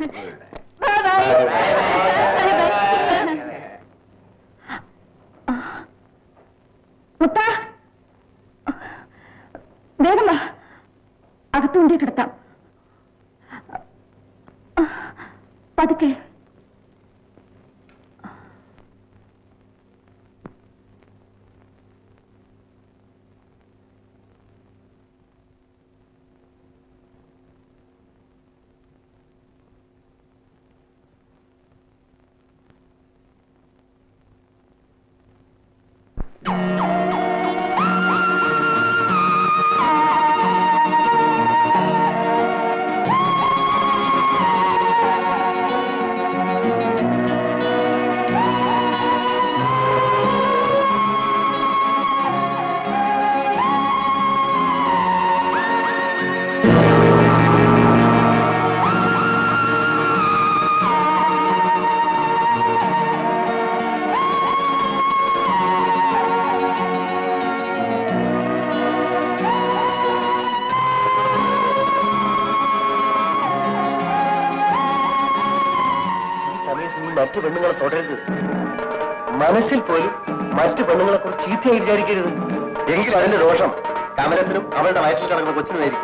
Bye bye മുത്ത വേഗം വാ അകത്തുകൊണ്ടേ കിടത്താം പതുക്കെ ഈ സമയത്ത് നീ മറ്റു പെണ്ണുങ്ങളെ തുടരരുത് മനസ്സിൽ പോലും മറ്റു പെണ്ണുങ്ങളെ കുറിച്ച് ചീത്തയായി വിചാരിക്കരുത് എങ്കിൽ അതിന്റെ ദോഷം കമലത്തിനും അവളുടെ വയറ്റിൽ കിടക്കുന്ന കൊച്ചിനുമായിരിക്കും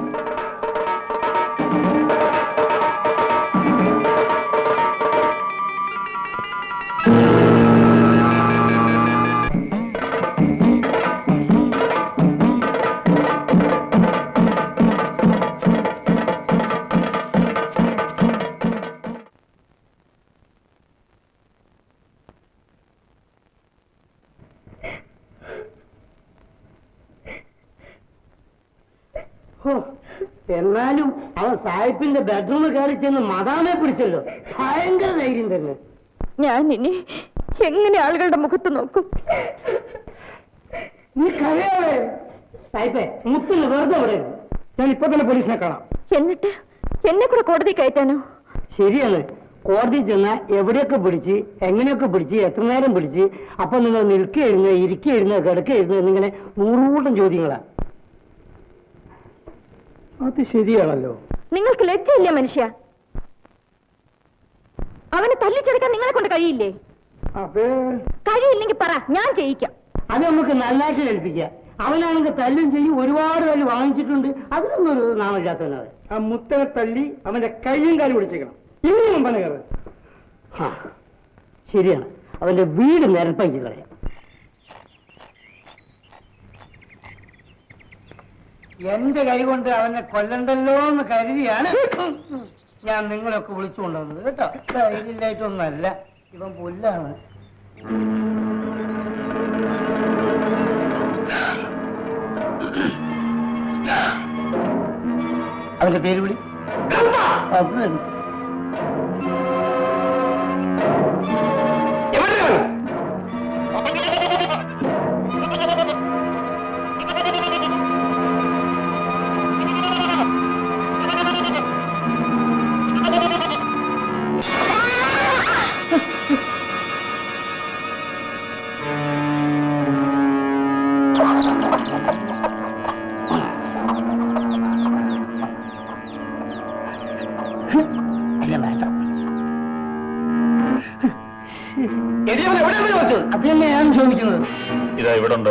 ഹോ, എന്നാലും അവൻ സാഹിബിന്റെ ബെഡ്റൂമിൽ കയറി ചെന്ന് മതാമെ പിടിച്ചല്ലോ ഭയങ്കര ധൈര്യം തന്നെ ഞാൻ ഇനി എങ്ങനെ ആളുകളുടെ മുഖത്ത് നോക്കും നീ കഴിയാവേ സാഹിബേ മുത്തിന് വെറുതെ വിടരുത് ഞാൻ ഇപ്പൊ തന്നെ പോലീസിനെ കാണാം എന്നിട്ട് എന്നെ കൂടെ കോടതി കയറ്റാനോ ശരിയാണ് കോടതി ചെന്ന എവിടെയൊക്കെ പിടിച്ച് എങ്ങനെയൊക്കെ പിടിച്ച് എത്ര നേരം പിടിച്ച് അപ്പൊ നിങ്ങൾ നിൽക്കുകയായിരുന്നു ഇരിക്കുകയായിരുന്നു കിടക്കുകയായിരുന്നു എന്നിങ്ങനെ നൂറുകൂട്ടം ചോദ്യങ്ങളാ അത് ശരിയാണല്ലോ നിങ്ങൾക്ക് ലജ്ജയില്ല മനുഷ്യ അവനെ തല്ലിച്ചെടുക്കാൻ നിങ്ങളെ കൊണ്ട് കഴിയില്ലേ അപ്പേ കഴിയില്ലെങ്കിൽ പറ ഞാൻ ചെയ്യിക്കാം അത് നമുക്ക് നന്നായിട്ട് കേൾപ്പിക്കാം അവനാണെങ്കിൽ തല്ലും ചെയ്യും ഒരുപാട് തല്ല് വാങ്ങിച്ചിട്ടുണ്ട് അതിനൊന്നും ഒരു നാമില്ലാത്തവനത് ആ മുത്തനെ തല്ലി അവന്റെ കൈയും കാലും പിടിച്ചേക്കണം ഇനിയും പനകത് ശരിയാണ് അവന്റെ വീട് നിരപ്പാക്കി കളയാം എന്റെ കൈ കൊണ്ട് അവനെ കൊല്ലണ്ടല്ലോ എന്ന് കരുതിയാണ് ഞാൻ നിങ്ങളൊക്കെ വിളിച്ചു കൊണ്ടുവന്നത് കേട്ടോ ധൈര്യമില്ലായിട്ടൊന്നല്ല ഇവൻ പുല്ലാണ് അവന്റെ പേര് വിളി അത് തന്നെ. അല്ല വേണ്ട അത് തന്നെ ഞാൻ ചോദിക്കുന്നത് ഇതാ ഇവിടെ ഉണ്ട്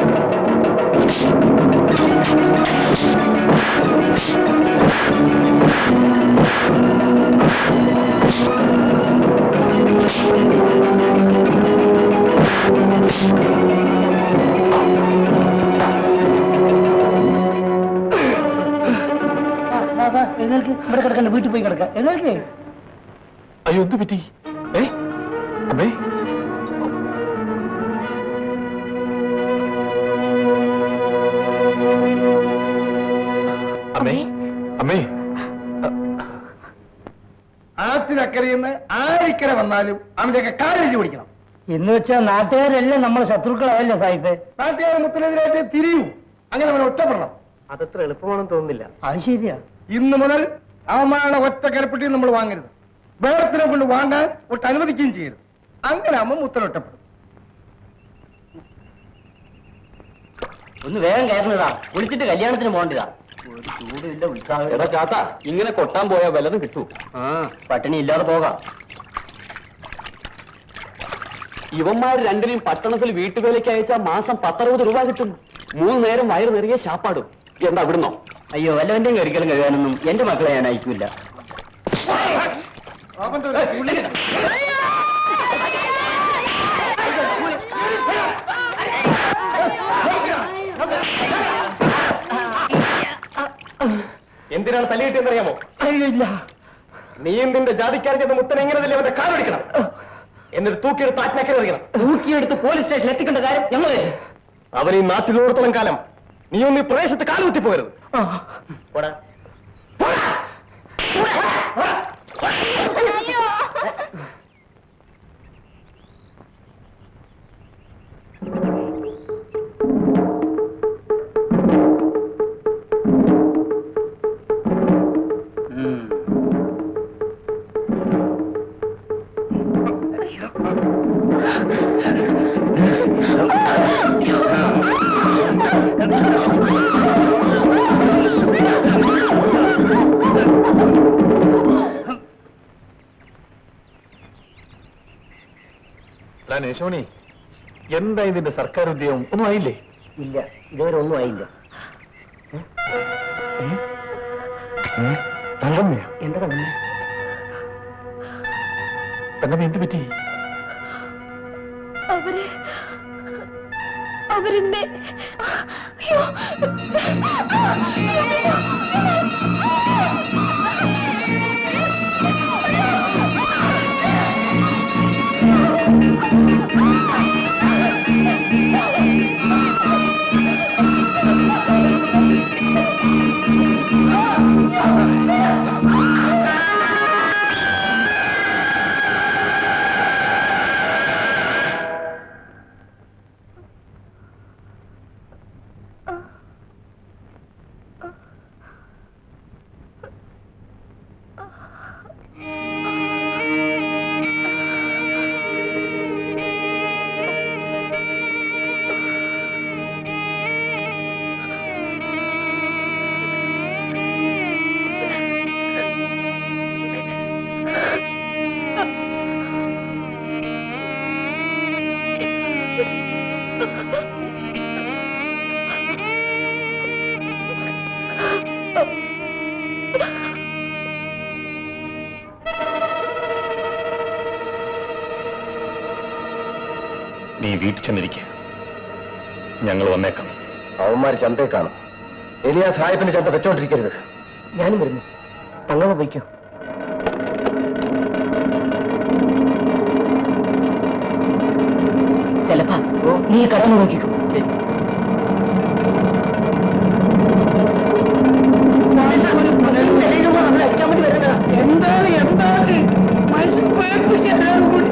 ആ എഴുന്നേൽക്ക് ഇവിടെ കിടക്കണ്ട വീട്ടിൽ പോയി കിടക്കാം എഴുന്നേൽക്ക് അയ്യോ എന്ത് പറ്റി ഏ അമ്മേ അമ്മേ അമ്മേ ആറ്റിനക്കരയിൽ ആരിക്കര വന്നാലും അവന്റെയൊക്കെ കാലിച്ച് പിടിക്കണം എന്ന് വെച്ചാൽ നാട്ടുകാരെല്ലാം നമ്മളെ ശത്രുക്കളായല്ലോ സാഹിബേ നാട്ടുകാർ മുത്തിനെതിരായിട്ട് തിരിയൂ അങ്ങനെ അവനെ ഒറ്റപ്പെടണം അതത്ര എളുപ്പമാണെന്ന് തോന്നുന്നില്ല അത് ശരിയാ ഇന്ന് മുതൽ അവന്മാരുടെ ഒറ്റ കരപ്പെട്ടി നമ്മൾ വാങ്ങരുത് വേറത്തിനെ കൊണ്ട് വാങ്ങാൻ ഒട്ട് അനുവദിക്കുകയും ചെയ്യരുത് അങ്ങനെ അമ്മ മുത്തൻ ഒറ്റപ്പെടും ഒന്ന് വേഗം കയറുന്നതാ വിളിച്ചിട്ട് കല്യാണത്തിന് പോകണ്ടതാ ഒരു ചൂടില്ല ഉത്സാഹം എടാ ചാത്ത ഇങ്ങനെ കൊട്ടാൻ പോയാൽ വല്ലതും കിട്ടൂ ആ പട്ടിണി ഇല്ലാതെ പോകാം ഇവന്മാർ രണ്ടിനെയും പട്ടണത്തിൽ വീട്ടുവേലയ്ക്ക് അയച്ചാൽ മാസം പത്തറുപത് രൂപ കിട്ടും മൂന്ന് നേരം വയറ് നിറയെ ശാപ്പാടും എന്താ വിടുന്നോ അയ്യോ വല്ലവന്റെയും കഴിക്കലും കഴിയാനൊന്നും എന്റെ മക്കളെ ഞാൻ അയക്കൂല അവന്റെ ഒരു പുള്ളി. എന്തിനാണ് തലയിട്ടെന്നറിയാമോ ഇല്ല നീ നിന്റെ ജാതിക്കാർക്ക് എന്ന മുത്തൻ എങ്ങനെ തന്നെ അവന്റെ കാലടിക്കണം എന്നിട്ട് തൂക്കിയെടുത്ത് ആറ്റിനക്കര എറിയണം തൂക്കിയെടുത്ത് പോലീസ് സ്റ്റേഷനിൽ എത്തിക്കേണ്ട കാര്യം ഞങ്ങൾ അവൻ ഈ നാട്ടിലോടത്തോളം കാലം നീ ഒന്ന് ഈ പ്രദേശത്ത് കാലുകുത്തി പോകരുത് പോടാ. യേശോണി എന്താ ഇതിന്റെ സർക്കാർ ഉദ്യോഗം ഒന്നും ആയില്ലേ ഇല്ല ഇതുവരെ ഒന്നും ആയില്ല തങ്കമ്മയോ എന്താ തന്നെ തങ്കമ്മ എന്ത് പറ്റി അവര് അവരെന്നെ അയ്യോ നീ വീട്ടിൽ ചെന്നിരിക്കുക ഞങ്ങൾ വന്നേക്കാം അവന്മാര് ചന്തയെ കാണും ഇനി ആ സാഹിബിന്റെ ചന്ത വെച്ചോണ്ടിരിക്കരുത് ഞാനും വരുന്നു തങ്ങമ്മ പോയിക്കോ ചെലപ്പാ നീ കടന്നു നോക്കിക്കോ എന്താണ് എന്താണ് മനുഷ്യൻ പേടിപ്പിക്കാൻ എല്ലാവരും കൂടി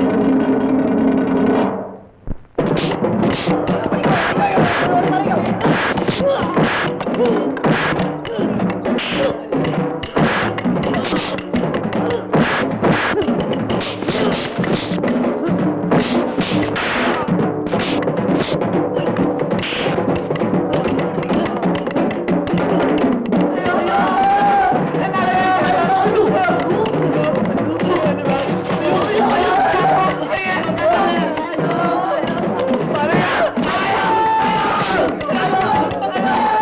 ആ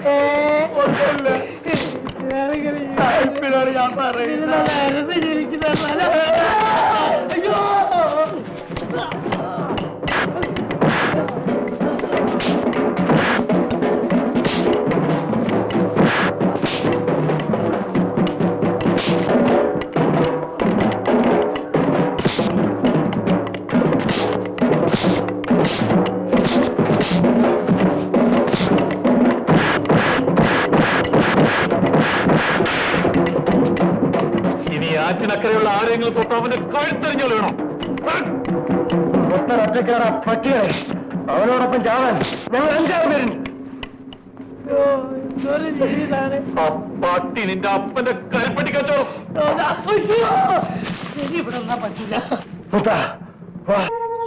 ഇപ്പോഴാണ് ഞാൻ പറയുന്നത് അയ്യോ ഇനി ആറ്റിനക്കരെയുള്ള ആരെങ്കിലും തൊട്ട് അവന്റെ കഴുത്തെറിഞ്ഞു വേണം ഒറ്റക്കാരാ പട്ടികളെ അവനോടൊപ്പം ചാവാൻ ഞങ്ങൾ അഞ്ചാറ് പേരുണ്ട് ആ പട്ടി നിന്റെ അപ്പന്റെ കരപ്പട്ടി കച്ചവടം ഇവിടെ ഒന്നാ പറ്റില്ല മുത്ത വാ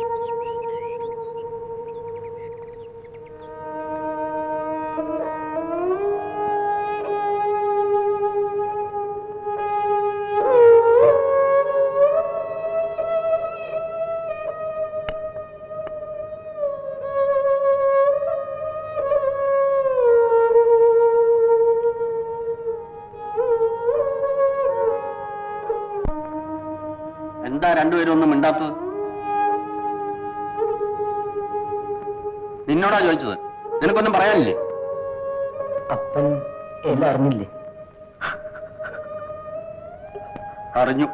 എന്താ രണ്ടുപേരും ഒന്നും മിണ്ടാത്തത് നിന്നോടാ ചോദിച്ചത് നിനക്കൊന്നും പറയാനില്ലേ അപ്പൻ എല്ലാം അറിഞ്ഞില്ലേ അറിഞ്ഞു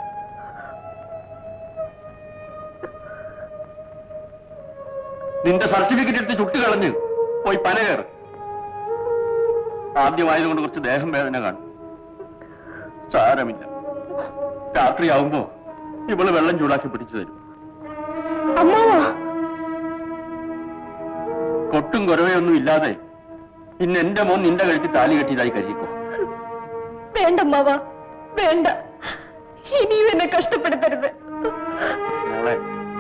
നിന്റെ സർട്ടിഫിക്കറ്റ് എടുത്ത് ചുട്ട് കളഞ്ഞ് പോയി പന കയറ് ആദ്യമായതുകൊണ്ട് കുറച്ച് ദേഹം വേദന കാണും സാരമില്ല രാത്രിയാവുമ്പോ ഇവള് വെള്ളം ചൂടാക്കി പിടിച്ചു തരും അമ്മാവാ കൊട്ടും കുറവയൊന്നും ഇല്ലാതെ ഇന്ന് എന്റെ മോൻ നിന്റെ കഴുത്തിൽ താലി കെട്ടിയതായി കരുതിക്കോ വേണ്ട അമ്മാവാ വേണ്ട ഇനിയും എന്നെ കഷ്ടപ്പെടുത്തരുത് മോളെ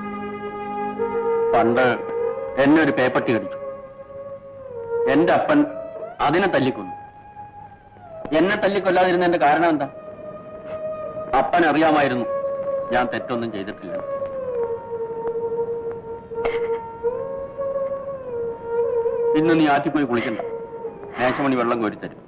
പണ്ട് എന്നെ ഒരു പേപ്പട്ടി കടിച്ചു എന്റെ അപ്പൻ അതിനെ തല്ലിക്കൊന്നു എന്നെ തല്ലിക്കൊല്ലാതിരുന്നതിന്റെ കാരണം എന്താ അപ്പൻ അറിയാമായിരുന്നു ഞാൻ തെറ്റൊന്നും ചെയ്തിട്ടില്ല ഇന്ന് നീ ആറ്റിപ്പോയി കുളിക്കണ്ട മേശമണി വെള്ളം കോരിത്തരും